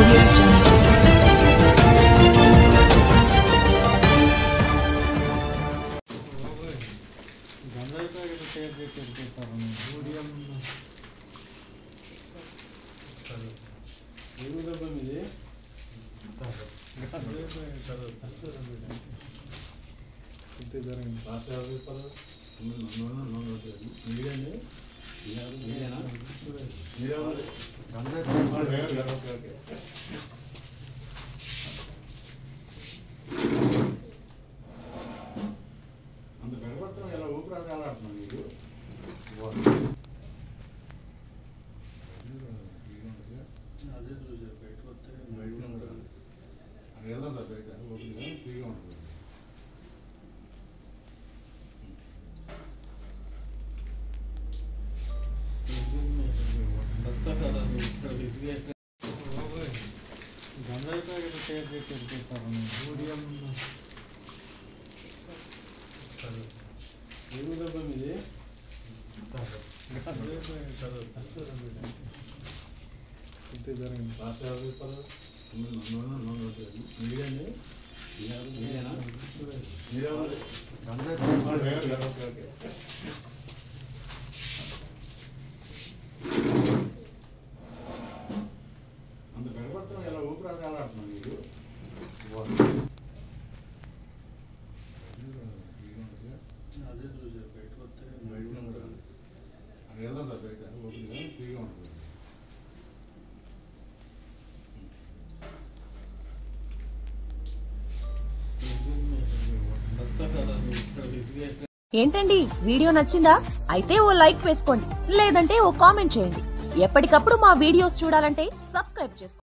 audio jungle. గంజాయి packet తయారు చేసి పెడతారు ఊడియం ఏమి డబ్బా మీది గంజాయి ప్యాకెట్ అస్సలు మీది. ఇంతే జరిగింది లాస్ట్ యాభై రూపాయలు నూనె నూనె వచ్చేది మీరేండి మీరేనా మీరేమన్నారు ఓకే ఓకే అంత పెడబడతాం ఎలా ఊపిరాట ఎలా ఆడుతున్నాం మీరు అదే చూసారు బయటకు వస్తే బయట ఉంటుంది అక్కడ వెళ్దాం సార్ బయట ఓపిక ఫ్రీగా ఉంటుంది వస్తా కదా మీరు ఇక్కడ విసిగేస్తే గంజాయి ప్యాకెట్ తయారు చేసి పెడతారు ఊడియం ఏమి డబ్బా మీది గంజాయి ప్యాకెట్ అస్సలు మీది. ఇంతే జరిగింది లాస్ట్ యాభై రూపాయలు నూనె నూనె వచ్చేది మీరేండి మీరేనా మీరేమన్నారు ఓకే ఓకే అంత పెడబడతాం ఎలా ఊపిరాట ఎలా ఆడుతున్నాం మీరు అదే చూసారు బయటకు వస్తే బయట ఉంటుంది అక్కడ వెళ్దాం సార్ బయట ఓపిక ఫ్రీగా ఉంటుంది వస్తా కదా మీరు ఇక్కడ విసిగేస్తే ఏంటండి వీడియో నచ్చిందా అయితే ఓ లైక్ వేసుకోండి లేదంటే ఓ కామెంట్ చేయండి ఎప్పటికప్పుడు మా వీడియోస్ చూడాలంటే సబ్స్క్రైబ్ చేసుకోండి